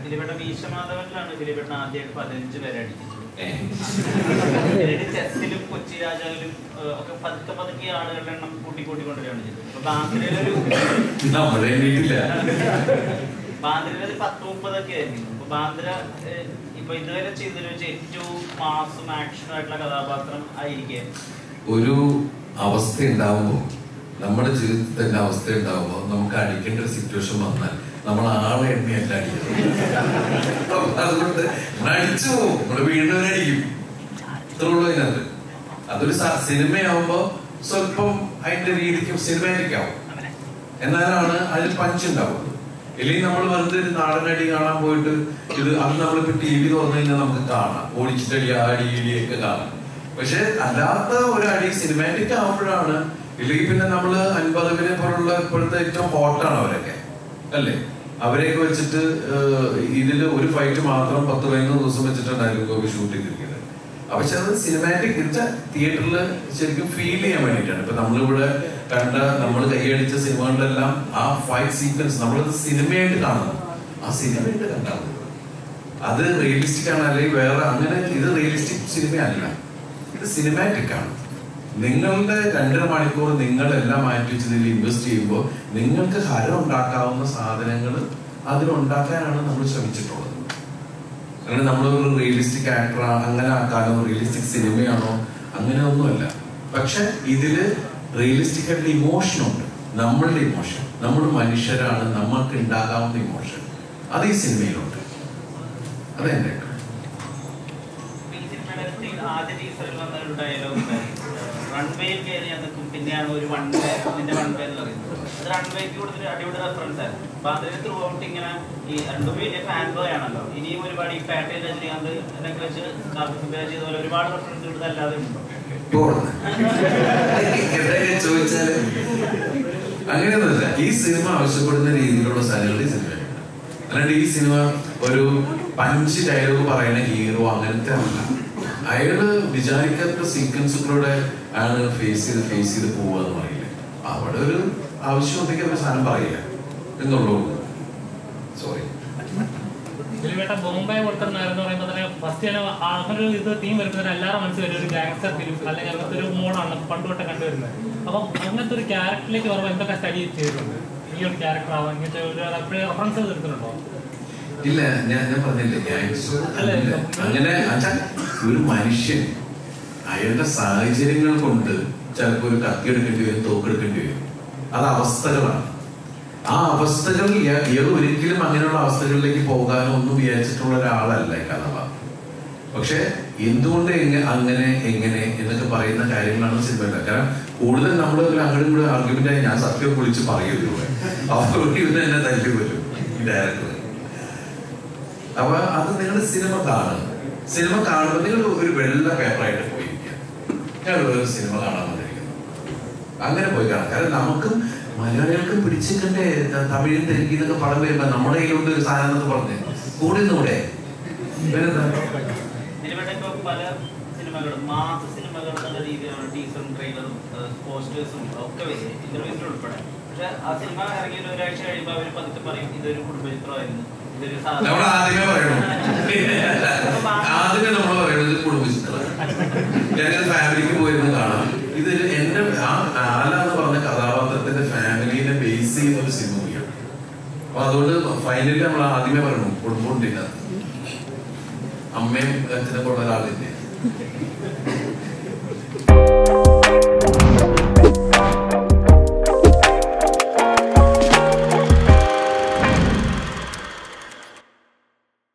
ദിലീപേട്ട വീശമാധവനിലാണ് ദിലീപേട്ടൻ ആദ്യമായിട്ട് പതിനഞ്ച് പേരെ അടിക്കുന്നത് ഏ. ചെസ്സിലും കൊച്ചി രാജാവിലും ഏഹ്, ഒക്കെ പതുക്കെ പതുക്കെ ആളുകളുടെ എണ്ണം കൂട്ടി കൂട്ടി കൊണ്ടുവരികയാണ് ചെയ്തത് അപ്പൊ ബാന്ദ്രയിലൊരു നമ്മളെ എണ്ണീട്ടില്ല ബാന്ദ്രയിൽ പത്ത് മുപ്പതൊക്കെ ആയിരുന്നു അപ്പൊ ബാന്ദ്ര ഏഹ്, ഇപ്പൊ ഇതുവരെ ചെയ്തതിൽ വെച്ച് ഏറ്റവും മാസും ആക്ഷനും ആയിട്ടുള്ള കഥാപാത്രം ആയിരിക്കും ഒരു അവസ്ഥ ഉണ്ടാവുമ്പോൾ നമ്മുടെ ജീവിതത്തിൽ തന്നെ അവസ്ഥ ഉണ്ടാവുമ്പോൾ നമുക്ക് അടിക്കേണ്ട ഒരു സിറ്റുവേഷൻ വന്നാൽ നമ്മൾ ആളെ എണ്ണയല്ല അടിക്കുന്നത് അപ്പൊ അതുകൊണ്ട് നമ്മൾ അടിച്ചു പോകും നമ്മൾ വീണ്ടും അടിക്കും ഇത്രയുള്ളൂ അതിനകത്ത് അതൊരു സ- സിനിമയാവുമ്പോ സ്വല്പം അതിന്റെ രീതിക്ക് സിനിമാറ്റിക് ആവും എന്നാലാണ് അതിൽ പഞ്ച് ഉണ്ടാവുന്നത് ഇല്ലെങ്കിൽ നമ്മൾ വെറുതെ ഒരു നാടനടി കാണാൻ പോയിട്ട് ഇത് അത് നമ്മളിപ്പോ ടി വി തുറന്നു കഴിഞ്ഞാൽ നമുക്ക് കാണാം ഓടിച്ചിട്ടടി ആടി ഇടിയൊക്കെ കാണാം പക്ഷെ അല്ലാത്ത ഒരു അടി സിനിമാറ്റിക് ആവുമ്പോഴാണ് ഇല്ലെങ്കിൽ പിന്നെ നമ്മള് അൻപതുവിനെ പോലുള്ള ഇപ്പോഴത്തെ ഏറ്റവും ഹോട്ടാണ് അവരൊക്കെ അല്ലേ അവരെയൊക്കെ വെച്ചിട്ട് ഇതിൽ ഒരു ഫൈറ്റ് മാത്രം പത്ത് പതിനൊന്ന് ദിവസം വെച്ചിട്ടുണ്ടായിരുന്നു ഗോപി ഷൂട്ട് ചെയ്തിരിക്കുന്നത് പക്ഷെ അത് സിനിമാറ്റിക് തിയേറ്ററിൽ ശരിക്കും ഫീൽ ചെയ്യാൻ വേണ്ടിയിട്ടാണ് ഇപ്പൊ നമ്മളിവിടെ കണ്ട നമ്മൾ കൈയടിച്ച സിനിമകളിലെല്ലാം ആ ഫൈറ്റ് സീക്വൻസ് നമ്മളത് സിനിമയായിട്ട് കാണുന്നു ആ സിനിമയായിട്ട് കണ്ടാൽ മതി. അത് റിയലിസ്റ്റിക് ആണ് അല്ലെങ്കിൽ വേറെ അങ്ങനെ ഇത് റിയലിസ്റ്റിക് സിനിമയല്ല ഇത് സിനിമാറ്റിക് ആണ് നിങ്ങളുടെ രണ്ടര മണിക്കൂർ നിങ്ങളെല്ലാം മാറ്റി വെച്ച് ഇതിൽ ഇൻവെസ്റ്റ് ചെയ്യുമ്പോൾ നിങ്ങൾക്ക് ഹരം ഉണ്ടാക്കാവുന്ന സാധനങ്ങൾ അതിലുണ്ടാക്കാനാണ് നമ്മൾ ശ്രമിച്ചിട്ടുള്ളത് അങ്ങനെ നമ്മൾ ഒരു റിയലിസ്റ്റിക് ആക്ടർ അങ്ങനെ ആക്കാനോ റിയലിസ്റ്റിക് സിനിമയാണോ അങ്ങനെ ഒന്നുമല്ല പക്ഷെ ഇതില് റിയലിസ്റ്റിക് ആയിട്ടുള്ള ഇമോഷൻ ഉണ്ട് നമ്മളുടെ ഇമോഷൻ നമ്മൾ മനുഷ്യരാണ് നമ്മൾക്ക് ഉണ്ടാകാവുന്ന ഇമോഷൻ അത് ഈ സിനിമയിലുണ്ട് അതെന്റെ ഈ സിനിമയുടെ ടീ- ആദ്യ ടീസറിൽ വന്ന ഒരു ഡയലോഗ് റൺവേയിൽ കയറി ഞാൻ നിൽക്കും പിന്നെയാണ് ഒരു വൺ വേ നിന്റെ വൺ വേ എന്ന് പറയുന്നത് അത് റൺവേക്ക് കൂടുതൽ അടിപൊളി റെഫറൻസ് ആയിരുന്നു അപ്പൊ അതിന് ത്രൂ ഔട്ട് ഇങ്ങനെ ഈ രണ്ടും വലിയ ഫാൻ ബോയ് ആണല്ലോ ഇനിയും ഒരുപാട് ഈ പാട്ടേജ് രജനീകാന്ത് എന്നൊക്കെ വെച്ച് കാർത്തിക് ചെയ്ത പോലെ ഒരുപാട് റെഫറൻസ് ഇവിടെ അല്ലാതെ ഉണ്ടോ എന്തൊക്കെ ചോദിച്ചാല് അങ്ങനെയൊന്നുമില്ല ഈ സിനിമ ആവശ്യപ്പെടുന്ന രീതിയിലുള്ള സാധനങ്ങൾ ഈ സിനിമ അല്ലാണ്ട് ഈ സിനിമ ഒരു പഞ്ച് ഡയലോഗ് പറയുന്ന ഹീറോ അങ്ങനത്തെ അല്ല അയാള് വിചാരിക്കാത്ത സീക്വൻസുകളൂടെ ആണ് ഫേസ് ചെയ്ത് ഫേസ് ചെയ്ത് പോവുക എന്ന് പറയില്ല അവിടെ ഒരു ആവശ്യമുണ്ടെങ്കിൽ ഒരു സാധനം പറയില്ല എന്നുള്ളൂ സോറി ദിലീപേട്ട ബോംബെ കൊടുത്തിരുന്നായിരുന്നു പറയുമ്പോൾ തന്നെ ഫസ്റ്റ് തന്നെ അങ്ങനെ ഒരു ഇത് തീം വരുമ്പോൾ എല്ലാവരും മനസ്സിൽ വരും ഒരു ഗാങ്സ്റ്റർ ഫിലിം അല്ലെങ്കിൽ അങ്ങനത്തെ ഒരു മോഡാണ് പണ്ട് തൊട്ട് കണ്ടുവരുന്നത് അപ്പം അങ്ങനത്തെ ഒരു ക്യാരക്ടറിലേക്ക് വരുമ്പോൾ എന്തൊക്കെ സ്റ്റഡി ചെയ്തിട്ടുണ്ട് ഈ ഒരു ക്യാരക്ടർ ആവാം ഇങ്ങനത്തെ ഒരു റെഫറൻസ് എടുത്തിട്ടുണ്ടോ ഇല്ല ഞാൻ ഞാൻ പറഞ്ഞില്ലേ gangster അല്ല, അല്ല. അങ്ങനെ അച്ഛാ ഒരു മനുഷ്യൻ അയാളുടെ സാഹചര്യങ്ങൾ കൊണ്ട് ചിലപ്പോൾ ഒരു കത്തി എടുക്കേണ്ടി വരും തോക്കെടുക്കേണ്ടി വരും അത് അവസ്ഥകളാണ് ആ അവസ്ഥകൾ ഇയ- ഇയാൾ ഒരിക്കലും അങ്ങനെയുള്ള അവസ്ഥകളിലേക്ക് പോകാനോ ഒന്നും വിചാരിച്ചിട്ടുള്ള ഒരാളല്ല ഈ കഥാപാത്രം പക്ഷെ എന്തുകൊണ്ട് എങ്ങനെ അങ്ങനെ എങ്ങനെ എന്നൊക്കെ പറയുന്ന കാര്യങ്ങളാണ് സിനിമ കാരണം കൂടുതൽ നമ്മൾ ഒരു അങ്ങോട്ടും കൂടെ ആർഗ്യുമെന്റ് ആയി ഞാൻ സത്യം വിളിച്ച് പറയുള്ളൂ അപ്പോൾ ഇവന് എന്നെ തല്ലി വരും ഈ ഡയറക്ടർ അപ്പൊ അത് നിങ്ങൾ സിനിമ കാണുക സിനിമ കാണുമ്പോൾ നിങ്ങൾ ഒരു വെള്ള പേപ്പറായിട്ട് പോയിരിക്കുക ഞങ്ങൾ ഒരു സിനിമ കാണാൻ വന്നിരിക്കുന്നു അങ്ങനെ പോയി കാണാം കാരണം നമുക്കും മലയാളികൾക്കും പിടിച്ചിട്ടേ തമിഴും തെലുങ്കിന്നൊക്കെ പടം വരുമ്പോ നമ്മുടെ കയ്യിലുണ്ട് ഒരു സാധനം എന്നൊക്കെ പറഞ്ഞ് കൂടി കൂടെ പിന്നെന്താ ദിലീപേട്ട ഇപ്പൊ പല സിനിമകളും മാസ സിനിമകൾ എന്നുള്ള രീതിയിലുള്ള ടീസറും ട്രെയിലറും പോസ്റ്റേഴ്സും ഒക്കെ വരും ഇന്റർവ്യൂസിൽ ഉൾപ്പെടെ പക്ഷെ ആ സിനിമ ഇറങ്ങിയ ഒരു ഒരാഴ്ച കഴിയുമ്പോൾ അവർ പതുക്കെ പറയും ഇതൊരു കുടുംബചിത്രമായിരുന്നു ഇതൊരു നമ്മൾ ആദ്യമേ പറയണം ആദ്യമേ നമ്മൾ പറയുന്നത് കുടുംബചിത്രം ഞാൻ ഫാമിലിക്ക് പോയിരുന്ന് കാണാം ഇത് എന്റെ ആ ആല എന്ന് പറഞ്ഞ കഥാപാത്രത്തിന്റെ ഫാമിലിനെ ബേസ് ചെയ്യുന്ന ഒരു സിനിമ കൂടിയാണ് അപ്പൊ അതുകൊണ്ട് ഫൈനലി നമ്മൾ ആദ്യമേ പറയണം കുടുംബം ഉണ്ട് ഇതിനകത്ത് അമ്മയും അച്ഛനെ കൊള്ള ഒരാളില്ലേ